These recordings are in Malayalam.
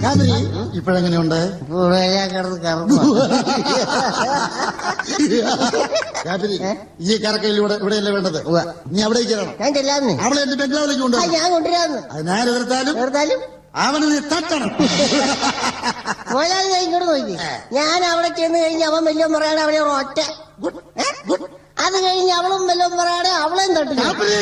കാമിനി ഇപ്പോഴെങ്ങനെയുണ്ട് ഇവിടെ ഞാൻ കിടന്ന് കറന്നു കാമിനി ഈ കറക്കയിലൂടെ ഇവിടെയല്ലേ വേണ്ടത് ഉവ്വ. നീ അവിടേക്ക് കയറണം ഞാൻ ചെല്ലാന്ന് അവളെ എന്റെ ബംഗ്ലാവിലേക്ക് ആ, കൊണ്ടുവരണം ഞാൻ കൊണ്ടുവരാന്ന് അത് ഞാൻ എതിർത്താലും വെറുതാലും അവനെ നീ തട്ടണം മോലാൽ ഞാൻ ഇങ്ങോട്ട് നോക്കി ഞാൻ അവിടെ ചെന്ന് കഴിഞ്ഞ് അവൻ വല്ലതും പറയാതെ അവനെ ഒരു ഒറ്റ ഗുഡ്, ഏ? ഗുഡ്. അത് കഴിഞ്ഞ് അവളും വല്ലതും പറയാതെ അവളെയും തട്ടില്ല കാമിനി,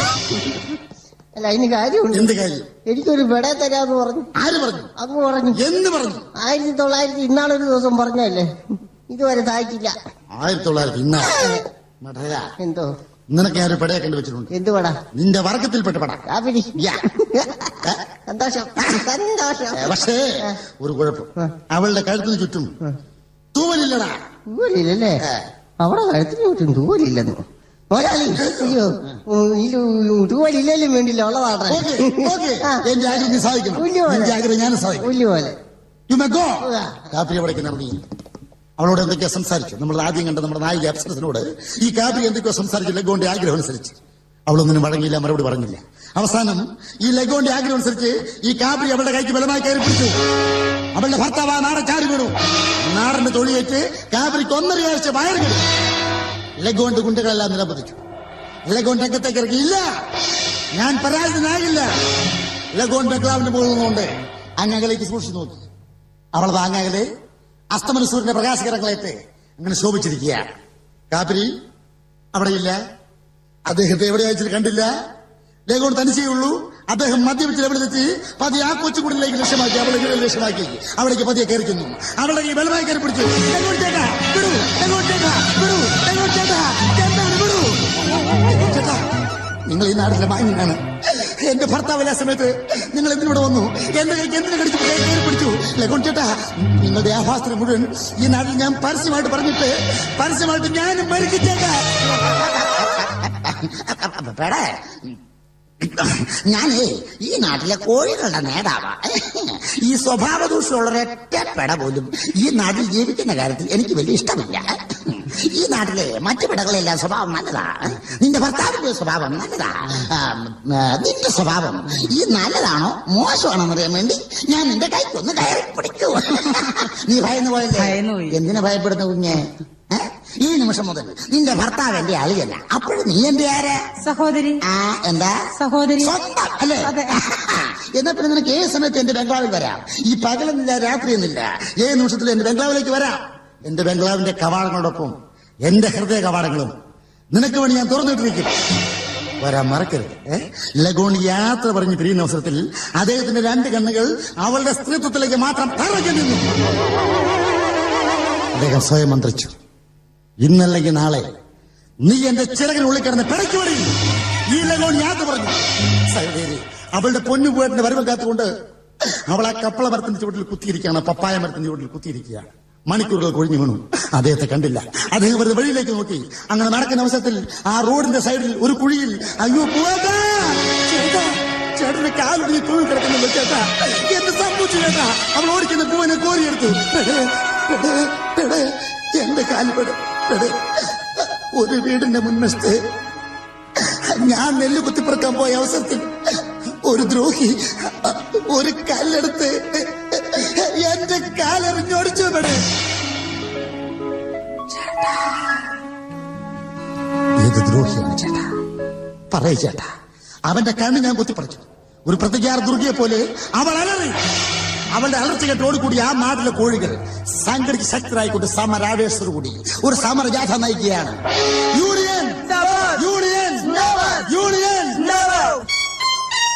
അല്ല അതിന് കാര്യമുണ്ട് എന്ത് കാര്യം എനിക്കൊരു പെട തരാന്ന് പറഞ്ഞു ആര് പറഞ്ഞു അങ്ങ് പറഞ്ഞു എന്ന് പറഞ്ഞു ആയിരത്തി തൊള്ളായിരത്തി ഇന്നാളൊരു ദിവസം പറഞ്ഞല്ലേ ഇതുവരെ താഴ്ത്തില്ല ആയിരത്തി തൊള്ളായിരത്തി ഇന്നാ മടര എന്തോ നിനക്ക് ഞാൻ ഒരു പെടയെ കണ്ടുവച്ചിട്ടുണ്ട് എന്ത് പടാ നിന്റെ വർഗത്തിൽപ്പെട്ട പട കാപ്പിരി യാ. സന്തോഷം സന്തോഷം ഏ, പക്ഷേ ഒരു കുഴപ്പം അവളുടെ കഴുത്തിന് ചുറ്റും തൂവലില്ലടാ തൂവലില്ലല്ലേ ഏ. അവിടെ കഴുത്തിന് ചുറ്റും തൂവലില്ലെന്ന് മോലാളി അയ്യോ ഉം, ഈ തൂ- തൂവലില്ലേലും വേണ്ടില്ല ഉള്ളതാട്ടെ ഓക്കേ, ഓക്കേ. എന്റെ ആഗ്രഹം നീ സാധിക്കണം പുല്ല് പോലെ. നിന്റെ ആഗ്രഹം ഞാനും സാധിക്കും പുല്ല് പോലെ You may go. ഉവ്വ. കാപ്പിരി അവിടേക്ക് നടന്നു അവളോട് എന്തൊക്കെയോ സംസാരിച്ചു നമ്മൾ ആദ്യം കണ്ട നമ്മുടെ നായിക അപ്സരത്തിനോട് ഈ കാപ്പിരി എന്തൊക്കെയോ സംസാരിച്ചു ലഗോന്റെ ആഗ്രഹം അനുസരിച്ച് അവളൊന്നിനും വഴങ്ങിയില്ല മറുപടി പറഞ്ഞില്ല അവസാനം ഈ ലഗോന്റെ ആഗ്രഹം അനുസരിച്ച് ഈ കാപ്പിരി അവളുടെ കൈക്ക് ബലമായി കയറി പിടിച്ചു അവളുടെ ഭർത്താവ് ആ നാടൻ ചാടി വീണു നാടന്റെ തൊഴിയേറ്റ് കാപ്പിരിക്ക് ഒന്നരയാഴ്ച വയറ് കിടു ലഗോന്റെ ഗുണ്ടകളെല്ലാം നിലപതിച്ചു ലഗോൻ രംഗത്തേക്ക് ഇറങ്ങിയില്ല ഞാൻ പരാജിതനാകില്ല ലഗോൻ ബംഗ്ലാവിന്റെ മുകളിൽ നിന്നുകൊണ്ട് അങ്ങകലേക്ക് സൂക്ഷിച്ചു നോക്കി അവൾ അങ്ങകലെ അസ്തമന സൂര്യന്റെ പ്രകാശകരങ്ങളേറ്റ് അങ്ങനെ ശോഭിച്ചിരിക്കുക കാപ്പിരി അവിടെയില്ല അദ്ദേഹത്തെ എവിടെ അയച്ചിട്ട് കണ്ടില്ല ലഗോൺ തനിച്ചേ ഉള്ളൂ അദ്ദേഹം മദ്യപിച്ചിൽ എവിടെ എത്തി പതി ആ കൊച്ചുകുടിലേക്ക് ലക്ഷ്യമാക്കി അവളെ ഇവിടെ ലക്ഷ്യമാക്കി അവിടേക്ക് പതിയെ കയറിക്കുന്നു അവളുടെ ഈ ബലമായി കയറി പിടിച്ചു ലഗോൺ ചേട്ടാ വിടൂ ലഗോൺ ചേട്ടാ വിടൂ ലഗോൺ ചേട്ടാ എന്താണ് വിടൂ ചേട്ടാ നിങ്ങൾ ഈ നാട്ടിലെ മാന്യനാണ് എന്റെ ഭർത്താവ് ആ സമയത്ത് നിങ്ങൾ എന്തിനോട് വന്നു എന്റെ കൈക്ക് എന്തിനു കടിച്ചു കൈ കയറി പിടിച്ചു ലഗോൺ ചേട്ടാ നിങ്ങളുടെ ആഭാസത്തിന് മുഴുവൻ ഈ നാട്ടിൽ ഞാൻ പരസ്യമായിട്ട് പറഞ്ഞിട്ട് പരസ്യമായിട്ട് ഞാനും മരിക്കിച്ചേട്ടാ പെടേ ഞാനേ ഈ നാട്ടിലെ കോഴികളുടെ നേതാവാ ഈ സ്വഭാവ ദൂഷ്യമുള്ള ഒരൊറ്റ പെട പോലും ഈ നാട്ടിൽ ജീവിക്കുന്ന കാര്യത്തിൽ എനിക്ക് വലിയ ഇഷ്ടമില്ല ഈ നാട്ടിലെ മറ്റു പെടകളെല്ലാം സ്വഭാവം നല്ലതാ നിന്റെ ഭർത്താവിന്റെ സ്വഭാവം നല്ലതാ ആ, ആ, നിന്റെ സ്വഭാവം ഈ നല്ലതാണോ മോശമാണോ എന്നറിയാൻ വേണ്ടി ഞാൻ നിന്റെ കൈക്കൊന്ന് കയറി പിടിക്കൂ നീ ഭയന്നു ഭയന്നു പോയല്ലേ പോയി. എന്തിനു ഭയപ്പെടുന്നു കുഞ്ഞെ ഏ? ഈ നിമിഷം മുതൽ നിന്റെ ഭർത്താവ് എന്റെ അളിയല്ല അപ്പോഴും നീ എന്റെ ആരാ സഹോദരി ആ എന്താ സഹോദരി സ്വന്തം അല്ലേ അതെ. എന്നാ പിന്നെ നിനക്ക് ഏത് സമയത്ത് എന്റെ ബംഗ്ലാവിൽ വരാം ഈ പകലെന്നില്ല രാത്രിയെന്നില്ല ഏത് നിമിഷത്തിൽ എന്റെ ബംഗ്ലാവിലേക്ക് വരാം എന്റെ ബംഗ്ലാവിന്റെ കവാടങ്ങളോടൊപ്പം എന്റെ ഹൃദയ കവാടങ്ങളും നിനക്ക് വേണ്ടി ഞാൻ തുറന്നിട്ടിരിക്കും വരാൻ മറക്കരുത് ഏ? ലഗോൺ യാത്ര പറഞ്ഞ് പിരിയുന്ന അവസരത്തിൽ അദ്ദേഹത്തിന്റെ രണ്ട് കണ്ണുകൾ അവളുടെ സ്ത്രീത്വത്തിലേക്ക് മാത്രം തറഞ്ഞു നിന്നു അദ്ദേഹം സ്വയം മന്ത്രിച്ചു ഇന്നല്ലെങ്കിൽ നാളെ നീ എന്റെ ചിറകിനുള്ളിൽ കിടന്ന് പിടയ്ക്കുവടി ഈ ലഗോൺ യാത്ര പറഞ്ഞു സഹോദരി അവളുടെ പൊന്നു പോയതിന്റെ വരവ് കാത്തുകൊണ്ട് അവൾ ആ കപ്പള മരത്തിന്റെ ചുവട്ടിൽ കുത്തിയിരിക്കുകയാണ് പപ്പായ മരത്തിന്റെ ചുവട്ടിൽ കുത്തിയിരിക്കുകയാണ് മണിക്കൂറുകൾ കൊഴിഞ്ഞു വീണു അദ്ദേഹത്തെ കണ്ടില്ല അദ്ദേഹം വെറുതെ വഴിയിലേക്ക് നോക്കി അങ്ങനെ നടക്കുന്ന അവസരത്തിൽ ആ റോഡിന്റെ സൈഡിൽ ഒരു കുഴിയിൽ അയ്യോ പൂവേട്ടാ! ചേട്ടാ ചേട്ടന്റെ കാലൊടി തൂങ്ങി കിടക്കുന്നുള്ളൂ ചേട്ടാ എന്ത് സംഭവിച്ചു ചേട്ടാ അവൾ ഓടിക്കുന്ന പൂവിനെ കോരിയെടുത്തു പെടേ, പെടേ, പെടേ, എന്റെ കാല് പെടേ, പെടേ. ഒരു വീടിന്റെ മുൻവശത്ത് ഞാൻ നെല്ല് കുത്തിപ്പറക്കാൻ പോയ അവസരത്തിൽ ഒരു ദ്രോഹി ഒരു കല്ലെടുത്ത് എന്റെ കാലെറിഞ്ഞോടിച്ചു പെടേ ഏത് ദ്രോഹിയാണ് ചേട്ടാ പറയ ചേട്ടാ അവന്റെ കണ്ണ് ഞാൻ കുത്തിപ്പറിച്ചു ഒരു പ്രതികാര ദുർഗയെ പോലെ അവൾ അലറി അവളുടെ അലർച്ച കേട്ട് ഓടിക്കൂടി ആ നാട്ടിലെ കോഴികൾ സംഘടിച്ച് ശക്തരായിക്കൊണ്ട് സമരാവേശത്തോടുകൂടി ഒരു സമരജാഥ നയിക്കുകയാണ് യൂണിയൻ യൂണിയൻ